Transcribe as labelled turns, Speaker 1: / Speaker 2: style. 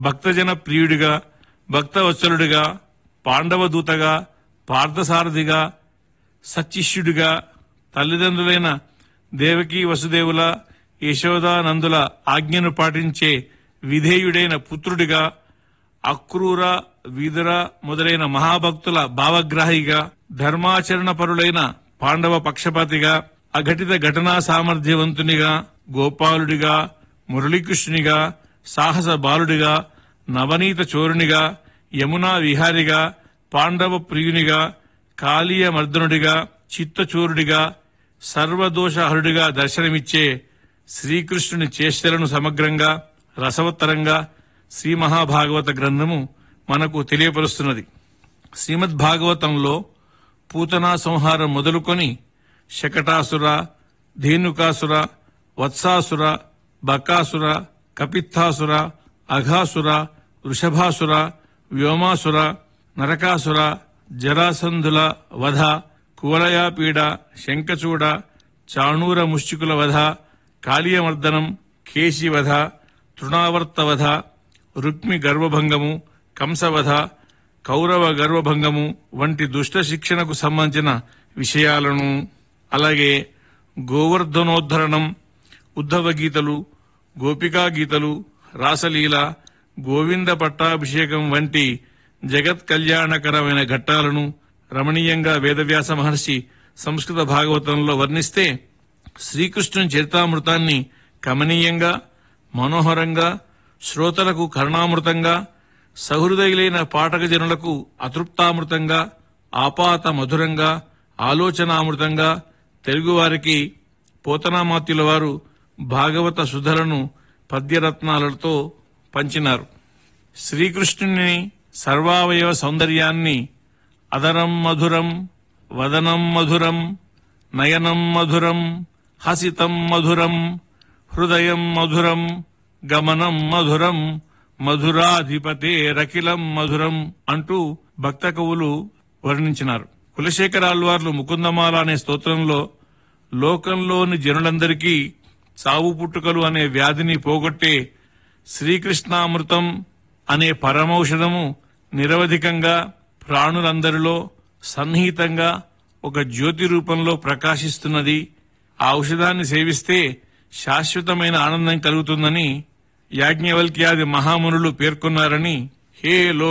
Speaker 1: భక్తజన ప్రియుడిగా భక్తవత్సలుడిగా పాండవదూతగా పార్థసారథిగా సచ్చిష్యుడిగా తల్లిదండ్రులైన దేవకీ వసుదేవుల యశోదానందుల ఆజ్ఞను పాటించే విధేయుడైన పుత్రుడిగా అక్రూర వీధుర మొదలైన మహాభక్తుల భావగ్రాహిగా ధర్మాచరణ పరులైన పాండవ పక్షపాతిగా అఘటిత ఘటనా సామర్థ్యవంతునిగా గోపాలుడిగా మురళీకృష్ణునిగా సాహస బాలుడిగా నవనీత చోరునిగా యమునా విహారిగా పాండవ ప్రియునిగా కాళీయ మర్దనుడిగా చిత్తచూరుడిగా సర్వదోషహరుడిగా దర్శనమిచ్చే శ్రీకృష్ణుని చేష్టలను సమగ్రంగా రసవత్తరంగా శ్రీ మహాభాగవత గ్రంథము మనకు తెలియపరుస్తున్నది శ్రీమద్ భాగవతంలో పూతనా సంహారం మొదలుకొని శకటాసుర ధేనుకాసుర వత్సాసుర బకాసుర కపిత్థాసుర అఘాసుర వృషభాసుర వ్యోమాసుర నరకాసుర జరాసంధుల వధ కువలయాపీడ శంఖచూడ చాణూర ముష్టికుల వధ కాళీయమర్దనం కేశివధ తృణావర్తవధ రుక్మి గర్వభంగము కంసవధ కౌరవ గర్వభంగము వంటి దుష్ట శిక్షణకు సంబంధించిన విషయాలను అలాగే గోవర్ధనోద్ధరణం ఉద్ధవ గీతలు గోపికా గీతలు రాసలీల గోవింద పట్టాభిషేకం వంటి జగత్ కళ్యాణకరమైన ఘట్టాలను రమణీయంగా వేదవ్యాస మహర్షి సంస్కృత భాగవతంలో వర్ణిస్తే శ్రీకృష్ణుని చరితామృతాన్ని కమనీయంగా మనోహరంగా శ్రోతలకు కరుణామృతంగా సహృదయులైన పాఠకజనులకు అతృప్తామృతంగా ఆపాత మధురంగా ఆలోచనామృతంగా తెలుగువారికి పోతనామాత్యుల వారు భాగవత సుధలను పద్యరత్నాలతో పంచినారు శ్రీకృష్ణుని సర్వావయవ సౌందర్యాన్ని అదరం మధురం వదనం మధురం నయనం మధురం హసితం మధురం హృదయం మధురం గమనం మధురం మధురాధిపతే రకిలం మధురం అంటూ భక్త కవులు వర్ణించినారు కులశేఖరాల్వార్లు ముకుందమాల అనే స్తోత్రంలో లోకంలోని జనులందరికీ చావు పుట్టుకలు అనే వ్యాధిని పోగొట్టే శ్రీకృష్ణామృతం అనే పరమౌషధము నిరవధికంగా ప్రాణులందరిలో సన్నిహితంగా ఒక జ్యోతి రూపంలో ప్రకాశిస్తున్నది ఆ ఔషధాన్ని సేవిస్తే శాశ్వతమైన ఆనందం కలుగుతుందని యాజ్ఞవల్క్యాది మహామునులు పేర్కొన్నారని హే లో